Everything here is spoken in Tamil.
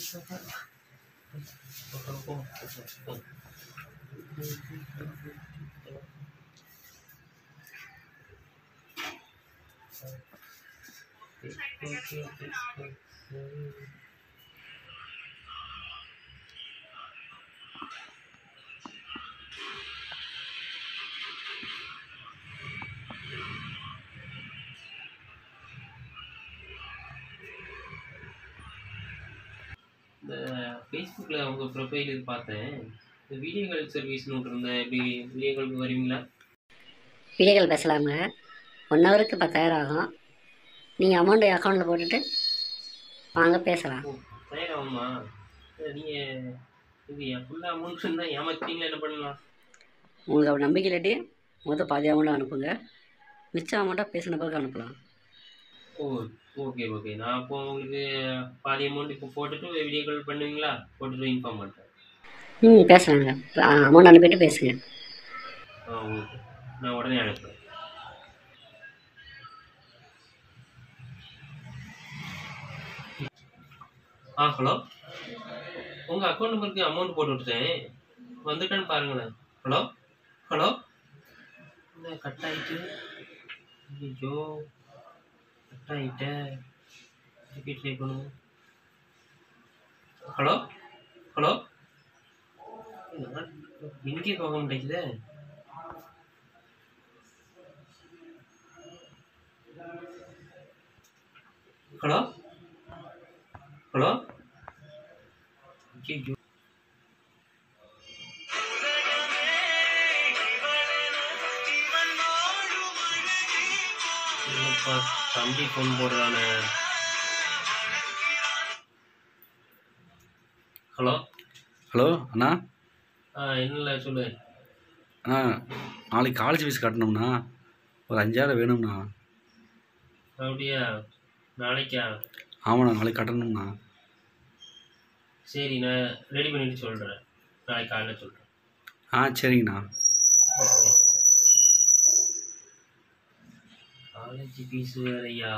இந்த ஃபேஸ்புக்கில் உங்கள் ப்ரொஃபைல் இது பார்த்தேன் இந்த வீடியோ கால் சர்வீஸ்னு ஒன்று இருந்தேன் எப்படி வீடியோ காலுக்கு வருவீங்களா வீடியோகள் பேசலாங்க ஒன் ஹவருக்கு பத்தாயிரம் ஆகும் நீங்கள் அமௌண்ட்டு அக்கௌண்ட்டில் போட்டுட்டு வாங்க பேசலாம் ஓ தயாராகுமா நீங்கள் இது என் ஃபுல்லாக அமௌண்ட் இருந்தால் ஏமாத்தீங்களா என்ன பண்ணலாம் உங்களுக்கு நம்பிக்கை இல்லாட்டி மொத்தம் பாதி அமௌண்ட்டு அனுப்புங்க மிச்சம் அமௌண்ட்டாக பேசின பிறகு அனுப்பலாம் ஓ ஓகே ஓகே நான் அப்போ உங்களுக்கு பாதி அமௌண்ட் இப்போ போட்டுட்டு வீடியோ கால் பண்ணுவீங்களா போட்டுட்டு இன்ஃபார்ம் பண்ணுறேன் ம் பேசலாங்க அமௌண்ட் அனுப்பிட்டு பேசுங்க ஆ ஓகே நான் உடனே அனுப்புகிறேன் ஆ ஹலோ உங்கள் அக்கௌண்ட் நம்பருக்கு அமௌண்ட் போட்டு விட்டுட்டேன் வந்துட்டான்னு பாருங்களேன் ஹலோ ஹலோ என்ன கட் ஆயிட்டு ஐயோ கட் ஆகிட்ட திருப்பி ட்ரை பண்ணுங்க ஹலோ ஹலோ இங்கே போக மாட்டேங்குதே ஹலோ ஹலோ ஐயோ என்னப்பா தம்பி ஃபோன் போடுறானே ஹலோ ஹலோ அண்ணா ஆ என்னல சொல்லு அண்ணா நாளைக்கு காலேஜ் ஃபீஸ் கட்டணும்ண்ணா ஒரு அஞ்சாயிரம் வேணும்ண்ணா அப்படியா நாளைக்கா ஆமாண்ணா நாளைக்கு கட்டணும்ண்ணா சரி நான் ரெடி பண்ணிட்டு சொல்கிறேன் நாளைக்கு காலையில் சொல்கிறேன் ஆ சரிங்கண்ணா காலேஜ் ஃபீஸ் வேறையா